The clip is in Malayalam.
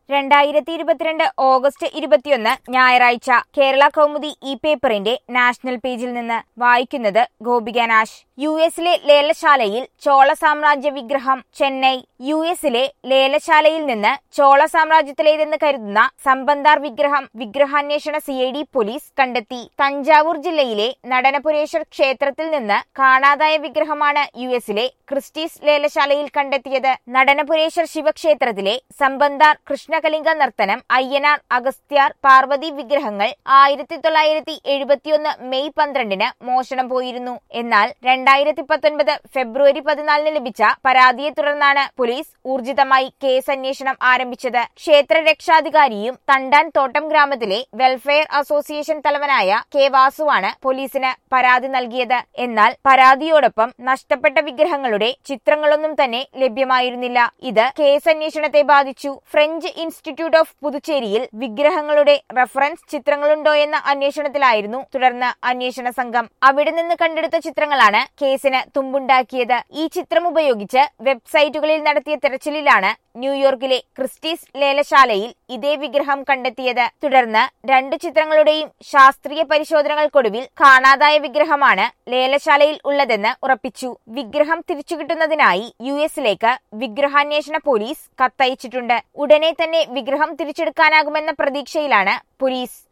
രണ്ടായിരത്തി ഇരുപത്തിരണ്ട് ഓഗസ്റ്റ് ഇരുപത്തിയൊന്ന് ഞായറാഴ്ച കേരള കൗമുദി ഇ പേപ്പറിന്റെ നാഷണൽ പേജിൽ നിന്ന് വായിക്കുന്നത് ഗോപിക നാശ് യു എസിലെ ലേലശാലയിൽ ചോള സാമ്രാജ്യ വിഗ്രഹം ചെന്നൈ യു എസിലെ ലേലശാലയിൽ നിന്ന് ചോള സാമ്രാജ്യത്തിലേതെന്ന് കരുതുന്ന സമ്പന്താർ വിഗ്രഹം വിഗ്രഹാന്വേഷണ സി ഐ ഡി പോലീസ് കണ്ടെത്തി തഞ്ചാവൂർ ജില്ലയിലെ നടനപുരേശ്വർ ക്ഷേത്രത്തിൽ നിന്ന് കാണാതായ വിഗ്രഹമാണ് യു എസിലെ ക്രിസ്റ്റീസ് ലേലശാലയിൽ കണ്ടെത്തിയത് നടനപുരേശ്വർ ശിവക്ഷേത്രത്തിലെ സമ്പന്താർ കൃഷ്ണകലിംഗ നർത്തനം അയ്യനാർ അഗസ്ത്യാർ പാർവതി വിഗ്രഹങ്ങൾ ആയിരത്തി തൊള്ളായിരത്തി എഴുപത്തിയൊന്ന് മെയ് പന്ത്രണ്ടിന് മോഷണം പോയിരുന്നു എന്നാൽ രണ്ടായിരത്തി പത്തൊൻപത് ഫെബ്രുവരി പതിനാലിന് ലഭിച്ച പരാതിയെ തുടർന്നാണ് പോലീസ് ഊർജിതമായി കേസ് അന്വേഷണം ആരംഭിച്ചത് ക്ഷേത്ര രക്ഷാധികാരിയും തണ്ടാൻ തോട്ടം ഗ്രാമത്തിലെ വെൽഫെയർ അസോസിയേഷൻ തലവനായ കെ വാസുവാണ് പോലീസിന് പരാതി നൽകിയത് എന്നാൽ പരാതിയോടൊപ്പം നഷ്ടപ്പെട്ട വിഗ്രഹങ്ങളുടെ ചിത്രങ്ങളൊന്നും തന്നെ ലഭ്യമായിരുന്നില്ല ഇത് കേസ് അന്വേഷണത്തെ ബാധിച്ചു ഫ്രഞ്ച് ഇൻസ്റ്റിറ്റ്യൂട്ട് ഓഫ് പുതുച്ചേരിയിൽ വിഗ്രഹങ്ങളുടെ റഫറൻസ് ചിത്രങ്ങളുണ്ടോ എന്ന അന്വേഷണത്തിലായിരുന്നു തുടർന്ന് അന്വേഷണ സംഘം അവിടെ നിന്ന് കണ്ടെടുത്ത ചിത്രങ്ങളാണ് കേസിന് തുമ്പുണ്ടാക്കിയത് ഈ ചിത്രം ഉപയോഗിച്ച് വെബ്സൈറ്റുകളിൽ നടത്തിയ തെരച്ചിലിലാണ് ന്യൂയോർക്കിലെ ക്രിസ്റ്റീസ് ലേലശാലയിൽ ഇതേ വിഗ്രഹം കണ്ടെത്തിയത് തുടർന്ന് രണ്ടു ചിത്രങ്ങളുടെയും ശാസ്ത്രീയ പരിശോധനകൾക്കൊടുവിൽ കാണാതായ വിഗ്രഹമാണ് ലേലശാലയിൽ ഉള്ളതെന്ന് ഉറപ്പിച്ചു വിഗ്രഹം തിരിച്ചുകിട്ടുന്നതിനായി യു എസിലേക്ക് വിഗ്രഹാന്വേഷണ പോലീസ് കത്തയച്ചിട്ടുണ്ട് ഉടനെ തന്നെ വിഗ്രഹം തിരിച്ചെടുക്കാനാകുമെന്ന പ്രതീക്ഷയിലാണ് പോലീസ്